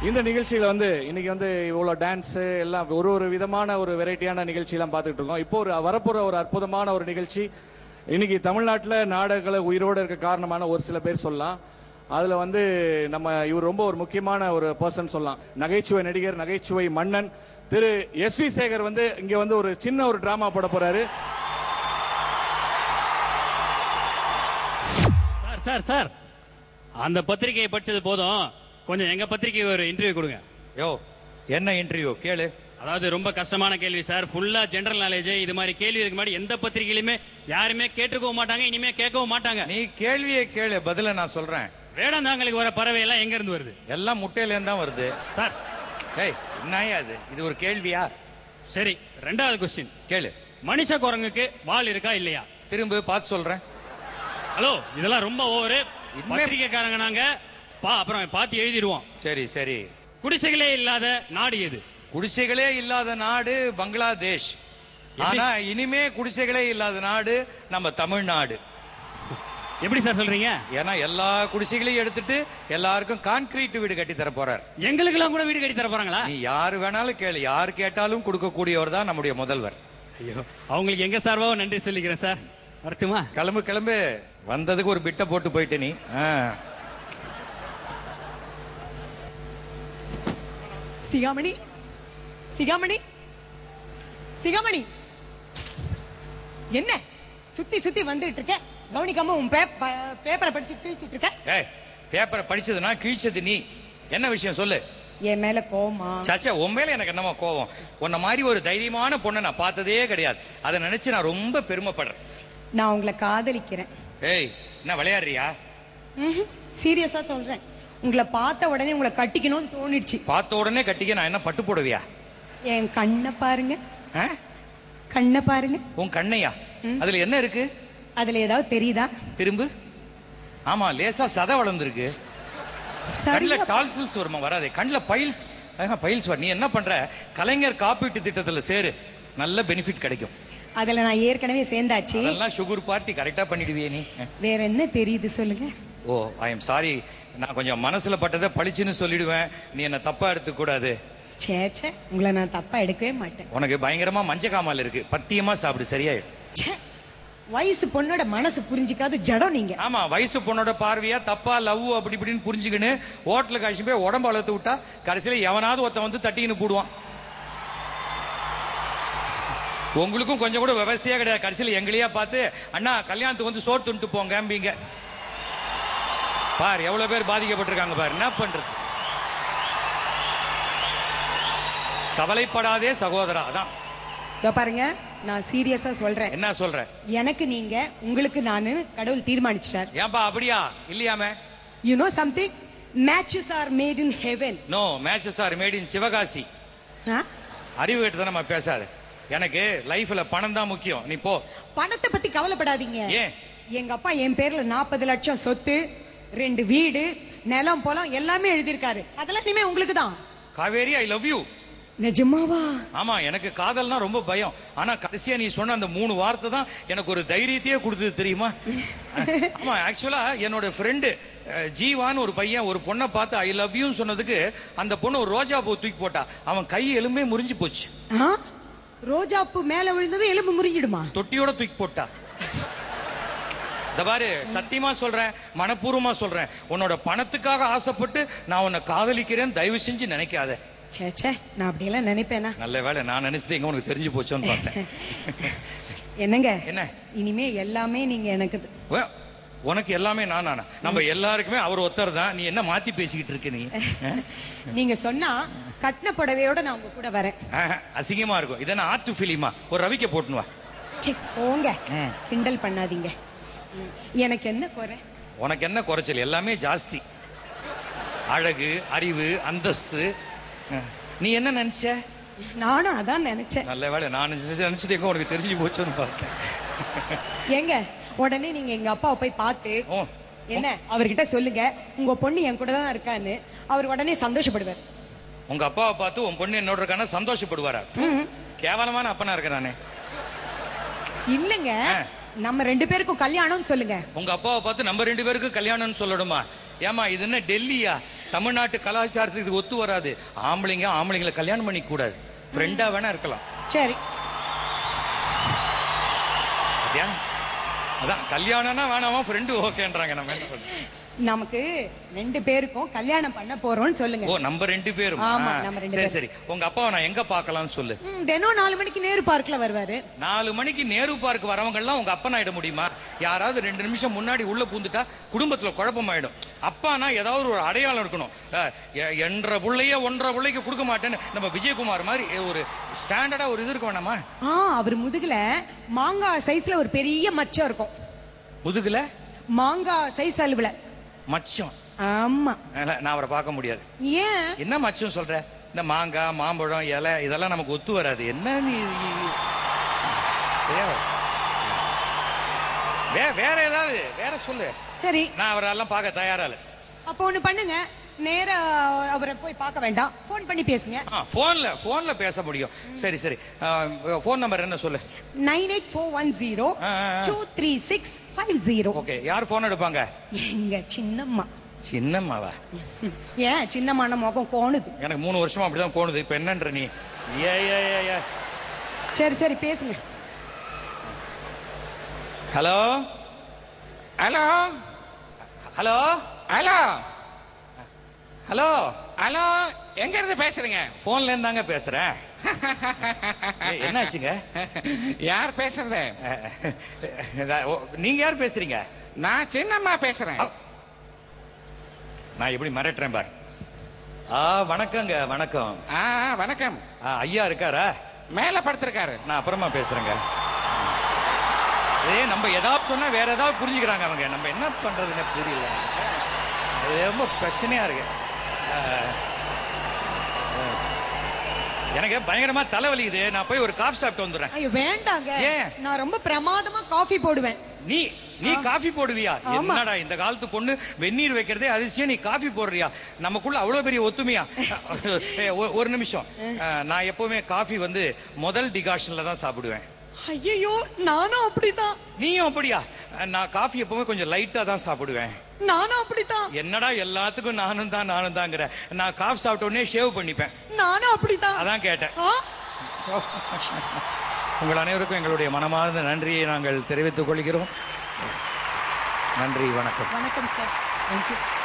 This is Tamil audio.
இந்த நிகழ்ச்சியில வந்து இன்னைக்கு வந்து இவ்வளோ டான்ஸ் எல்லாம் ஒரு ஒரு விதமான ஒரு வெரைட்டியான நிகழ்ச்சியெல்லாம் பார்த்துட்டு இருக்கோம் இப்போ ஒரு வரப்போற ஒரு அற்புதமான ஒரு நிகழ்ச்சி இன்னைக்கு தமிழ்நாட்டில் நாடகங்களை உயிரோடு இருக்க காரணமான ஒரு சில பேர் சொல்லலாம் அதுல வந்து நம்ம இவர் ரொம்ப ஒரு முக்கியமான ஒரு பர்சன் சொல்லலாம் நகைச்சுவை நடிகர் நகைச்சுவை மன்னன் திரு எஸ் வி சேகர் வந்து இங்க வந்து ஒரு சின்ன ஒரு டிராமா போட போறாரு சார் சார் சார் அந்த பத்திரிகையை படிச்சது போதும் கொஞ்சம் எங்க பத்திரிகை ஒரு இன்டர்வியூ கொடுங்க யோ என்ன இன்டர்வியூ கேளு அதாவது ரொம்ப கஷ்டமான கேள்வி சார் ஃபுல்லா ஜெனரல் நாலேஜ் இது மாதிரி கேள்வி இதுக்கு முன்னாடி எந்த பத்திரிகையிலுமே யாருமே கேட்டுக்கவும் மாட்டாங்க இனிமே கேட்கவும் மாட்டாங்க நீ கேள்வியை கேளு பதில நான் சொல்றேன் வேடந்தாங்களுக்கு வர பறவை எல்லாம் எங்க இருந்து வருது எல்லாம் முட்டையில இருந்து தான் வருது சார் ஏய் என்னயா இது இது ஒரு கேள்வியா சரி ரெண்டாவது கொஸ்டின் கேளு மனுஷ குரங்குக்கு வால் இருக்கா இல்லையா திரும்ப பார்த்து சொல்றேன் ஹலோ இதெல்லாம் ரொம்ப ஓவரு இனிமே- பத்திரிகைக்காரங்க நாங்க பா அப்புறம் பார்த்து எழுதிடுவோம் சரி சரி குடிசைகளே இல்லாத நாடு எது குடிசைகளே இல்லாத நாடு பங்களாதேஷ் ஆனா இனிமே குடிசைகளே இல்லாத நாடு நம்ம தமிழ்நாடு எப்படி சார் சொல்றீங்க ஏன்னா எல்லா குடிசைகளையும் எடுத்துட்டு எல்லாருக்கும் கான்கிரீட் வீடு கட்டி தர போறார் எங்களுக்கெல்லாம் கூட வீடு கட்டி தர போறாங்களா நீ யாரு வேணாலும் கேளு யார் கேட்டாலும் கொடுக்கக்கூடியவர் தான் நம்முடைய முதல்வர் ஐயோ அவங்களுக்கு எங்க சார்பாக நன்றி சொல்லிக்கிறேன் சார் வரட்டுமா கிளம்பு கிளம்பு வந்ததுக்கு ஒரு பிட்டை போட்டு போயிட்ட நீ ஆ. சிகாமணி சிகாமணி சிகாமணி என்ன சுத்தி சுத்தி வந்துட்டு இருக்க கவனிக்காம உன் பே- ப- பேப்பரை படிச்சு கிழிச்சிட்டு இருக்க ஏய் பேப்பரை படிச்சதுன்னா கிழிச்சது நீ என்ன விஷயம் சொல்லு என் மேல கோமா சாச்சா உன் மேல எனக்கு என்னமா கோவம் உன்ன மாதிரி ஒரு தைரியமான பொண்ணை நான் பார்த்ததே கிடையாது அதை நினைச்சு நான் ரொம்ப பெருமைப்படுறேன் நான் உங்களை காதலிக்கிறேன் ஏய் என்ன விளையாடுறியா சீரியஸா சொல்றேன் உங்களை பார்த்த உடனே உங்களை கட்டிக்கணும்னு தோணிடுச்சு பார்த்த உடனே கட்டிக்க நான் என்ன பட்டு போடுவியா என் கண்ணை பாருங்க ஆ? கண்ணை பாருங்க உன் கண்ணையா அதுல என்ன இருக்கு அதுல ஏதாவது தெரியுதா திரும்பு ஆமா லேசா சதை வளர்ந்துருக்கு கண்ணுல சரியா டால்சில்ஸ் வருமா வராதே கண்ணுல பைல்ஸ் பைல்ஸ் வர நீ என்ன பண்ற கலைஞர் காப்பீட்டு திட்டத்துல சேரு நல்ல பெனிஃபிட் கிடைக்கும் அதுல நான் ஏற்கனவே சேர்ந்தாச்சு அதெல்லாம் சுகர் பார்ட்டி கரெக்டா பண்ணிடுவியே நீ வேற என்ன தெரியுது சொல்லுங்க ஓ ஐ எம் சாரி நான் கொஞ்சம் மனசுல பட்டதை பளிச்சுன்னு சொல்லிடுவேன் நீ என்ன தப்பா எடுத்துக்க கூடாது சே சே உங்களை நான் தப்பா எடுக்கவே மாட்டேன் உனக்கு பயங்கரமா மஞ்சக்காமல் இருக்கு பத்தியமா சாப்பிடு சரியாயிடும் ச்சே, வயசு பொண்ணோட மனசு புரிஞ்சுக்காத ஜடம் நீங்க ஆமா வயசு பொண்ணோட பார்வையா தப்பா லவ் அப்படி இப்படின்னு புரிஞ்சுக்கின்னு ஹோட்டலுக்கு அழிச்சு போய் உடம்பு வளர்த்து விட்டா கடைசியில எவனாவது ஒருத்தன் வந்து தட்டின்னு போடுவான் உங்களுக்கும் கொஞ்சம் கூட விவசாயா கிடையாது கடைசியில எங்களையா பார்த்து அண்ணா கல்யாணத்துக்கு வந்து சோறு துண்டு போங்கம்பீங்க பார் எவ்வளவு பேர் பாதிக்கப்பட்டிருக்காங்க பார் என்ன பண்றது கவலைப்படாதே சகோதரா அதான் இதோ பாருங்க நான் சீரியஸா சொல்றேன் என்ன சொல்ற எனக்கு நீங்க உங்களுக்கு நானு கடவுள் தீர்மானிச்சிட்டார் ஏன்பா அப்படியா இல்லையாமே you know something matches are made in heaven no matches are made in Sivakasi அறிவு கேட்டு நம்ம பேசாது எனக்கு லைஃப்ல பணம் தான் முக்கியம் நீ போ பணத்தை பத்தி கவலைப்படாதீங்க ஏன்? எங்க அப்பா என் பேர்ல நாற்பது லட்சம் சொத்து ரெண்டு வீடு நிலம் பொலம் எல்லாமே எழுதியிருக்காரு அதெல்லாம் இனிமே உங்களுக்கு தான் காவேரி ஐ லவ் யூ நிஜமாவா ஆமா எனக்கு காதல்னா ரொம்ப பயம் ஆனா கடைசியா நீ சொன்ன அந்த மூணு வார்த்தை தான் எனக்கு ஒரு தைரியத்தையே கொடுத்தது தெரியுமா ஆமா ஆக்சுவலா என்னோட ஃப்ரெண்டு ஜீவான்னு ஒரு பையன் ஒரு பொண்ணை பார்த்து ஐ லவ் யூன்னு சொன்னதுக்கு அந்த பொண்ணு ஒரு ரோஜா பூ தூக்கி போட்டா அவன் கை எலும்பே முறிஞ்சு போச்சு ஆ? ரோஜாப்பூ மேல விழுந்தது எலும்பு முறிஞ்சிடுமா தொட்டியோட தூக்கி போட்டா இந்த பாரு சத்தியமா சொல்றேன் மனப்பூர்வமா சொல்றேன் உன்னோட பணத்துக்காக ஆசைப்பட்டு நான் உன்னை காதலிக்கிறேன் தயவு செஞ்சு நினைக்காத சே சே நான் அப்படியெல்லாம் நினைப்பேனா நல்ல வேளை நான் நினைச்சது எங்க உனக்கு தெரிஞ்சு போச்சோன்னு பார்த்தேன் என்னங்க என்ன இனிமே எல்லாமே நீங்க எனக்கு உ- உனக்கு எல்லாமே நான் நானா நம்ம எல்லாருக்குமே அவர் ஒருத்தர் தான் நீ என்ன மாத்தி பேசிக்கிட்டு இருக்க நீ நீங்க சொன்னா கட்டின புடவையோட நான் உங்க கூட வரேன் ஆஹா, அசிங்கமா இருக்கும் இதென்ன ஆர்ட் பிலிமா ஒரு ரவிக்க போட்டுன்னு வா சே போங்க ம். கிண்டல் பண்ணாதீங்க ம். எனக்கு என்ன குறை உனக்கு என்ன குறைச்சல் எல்லாமே ஜாஸ்தி அழகு அறிவு அந்தஸ்து அஹ், நீ என்ன நினைச்ச நானும் அதான் நினைச்சேன் நல்ல வேளை நான் நினைச்சது நினைச்சது எங்க உனக்கு தெரிஞ்சு போச்சோன்னு பார்த்தேன் ஏங்க உடனே நீங்க எங்க அப்பாவை போய் பார்த்து ஓ என்ன அவர்கிட்ட சொல்லுங்க உங்க பொண்ணு என் கூட தான் இருக்கான்னு அவர் உடனே சந்தோஷப்படுவார் உங்க அப்பாவை பார்த்து உன் பொண்ணு என்னோட இருக்கானா சந்தோஷப்படுவாரா கேவலமான அப்பனா இருக்கிறானே இல்லங்க ஆ. நம்ம ரெண்டு பேருக்கும் கல்யாணம்னு சொல்லுங்க உங்க அப்பாவை பார்த்து நம்ம ரெண்டு பேருக்கு கல்யாணம்னு சொல்லணுமா ஏமா இது என்ன டெல்லியா தமிழ்நாட்டு கலாச்சாரத்துக்கு இது ஒத்து வராது ஆம்பளைங்க ஆம்பளைங்களை கல்யாணம் பண்ணிக்க கூடாது ஃப்ரெண்டா வேணா இருக்கலாம் சரி பாத்தியா அதான் கல்யாணம்னா வேணாமா ஃப்ரெண்டு ஓகேன்றாங்க நம்ம என்ன பண்றது? நமக்கு ரெண்டு பேருக்கும் கல்யாணம் பண்ண போறோம்னு சொல்லுங்க ஓ நம்ம ரெண்டு பேரும் ஆமா, ஆ, நம்ம ரெண்டு சரி பேரும். சரி உங்க அப்பாவை நான் எங்க பார்க்கலாம்னு சொல்லு ம், தினம் நாலு மணிக்கு நேரு பார்க்ல வருவாரு நாலு மணிக்கு நேரு பார்க் வரவங்க எல்லாம் உங்க அப்பன் ஆயிட முடியுமா யாராவது ரெண்டு நிமிஷம் முன்னாடி உள்ள பூந்துட்டா குடும்பத்துல குழப்பமாயிடும் அப்பானா ஏதாவது ஒரு அடையாளம் இருக்கணும் அஹ், எ- என்ற புள்ளைய ஒன்றரை புள்ளைக்கு கொடுக்க மாட்டேன்னு நம்ம விஜயகுமார் மாதிரி ஒரு ஸ்டாண்டர்டா ஒரு இது இருக்க வேணாமா ஆ அவர் முதுகுல மாங்காய் சைஸ்ல ஒரு பெரிய மச்சம் இருக்கும் முதுகுல மாங்காய் சைஸ் அளவுல மச்சம் ஆமா இல்ல, நான் அவரை பார்க்க முடியாது ஏன் என்ன மச்சம் சொல்ற இந்த மாங்காய் மாம்பழம் இலை இதெல்லாம் நமக்கு ஒத்து வராது என்ன நீ சரியா வே வேற ஏதாவது வேற சொல்லு சரி நான் அவரெல்லாம் பார்க்க தயாரா இல்லை அப்போ ஒண்ணு பண்ணுங்க நேரா அவரை போய் பார்க்க வேண்டாம் ஃபோன் பண்ணி பேசுங்க ஆ போன்ல போன்ல பேச முடியும் சரி சரி ஃபோன் நம்பர் என்ன சொல்லு nine eight four one zero ah, ah, ah. Two three six five zero okay யார் போன் எடுப்பாங்க எங்க சின்னம்மா சின்னம்மாவா ஏன் சின்னம்மான முகம் கோணுது எனக்கு மூணு வருஷமா அப்படிதான் போனுது இப்ப என்னன்ற நீ ஏ ஏ ஏ ஏ சரி சரி பேசுங்க hello hello hello hello hello hello எங்க இருந்து பேசுறீங்க போன்ல இருந்தாங்க பேசுறேன் ஏய், என்னாச்சுங்க யார் பேசுறது அஹ், ஓ, நீங்க யார் பேசுறீங்க நான் சின்னம்மா பேசுறேன் நான் எப்படி மிரட்டுறேன் பார் ஆ வணக்கங்க வணக்கம் ஆ வணக்கம் ஆ, ஐயா இருக்காரா மேல படுத்திருக்காரு நான் அப்புறமா பேசுறேங்க ஏ நம்ம ஏதாவது சொன்னா வேற ஏதாவது புரிஞ்சுக்கிறாங்க அவங்க நம்ம என்ன பண்றதுன்னு புரியல அது ரொம்ப பிரச்சனையா இருக்கு அஹ், அஹ். எனக்கு பயங்கரமா தலைவலிக்குது நான் போய் ஒரு காஃபி சாப்பிட்டு வந்துடுறேன் ஐயோ வேண்டாங்க ஏன்? நான் ரொம்ப பிரமாதமா காஃபி போடுவேன் நீ நீ காஃபி போடுவியா ஆமா. என்னடா இந்த காலத்து பொண்ணு வெந்நீர் வைக்கிறதே அதிசயம் நீ காஃபி போடுறியா நமக்குள்ள அவ்வளவு பெரிய ஒத்துமையா ஏ, ஒ- ஒரு நிமிஷம் அஹ், நான் எப்பவுமே காஃபி வந்து முதல் டிகாஷன்ல தான் சாப்பிடுவேன் ஐயோ நானும் அப்படித்தான் நீயும் அப்படியா அஹ், நான் காஃபி எப்பவுமே கொஞ்சம் லைட்டா தான் சாப்பிடுவேன் நானும் அப்படித்தான் என்னடா எல்லாத்துக்கும் நானும் தான் நானும் தாங்கிற நான் காஃபி சாப்பிட்ட உடனே ஷேவ் பண்ணிப்பேன் நானும் அப்படித்தான் அதான் கேட்டேன் ஆ? உங்கள் அனைவருக்கும் எங்களுடைய மனமார்ந்த நன்றியை நாங்கள் தெரிவித்துக் கொள்கிறோம் நன்றி வணக்கம் வணக்கம் சார் தேங்க்யூ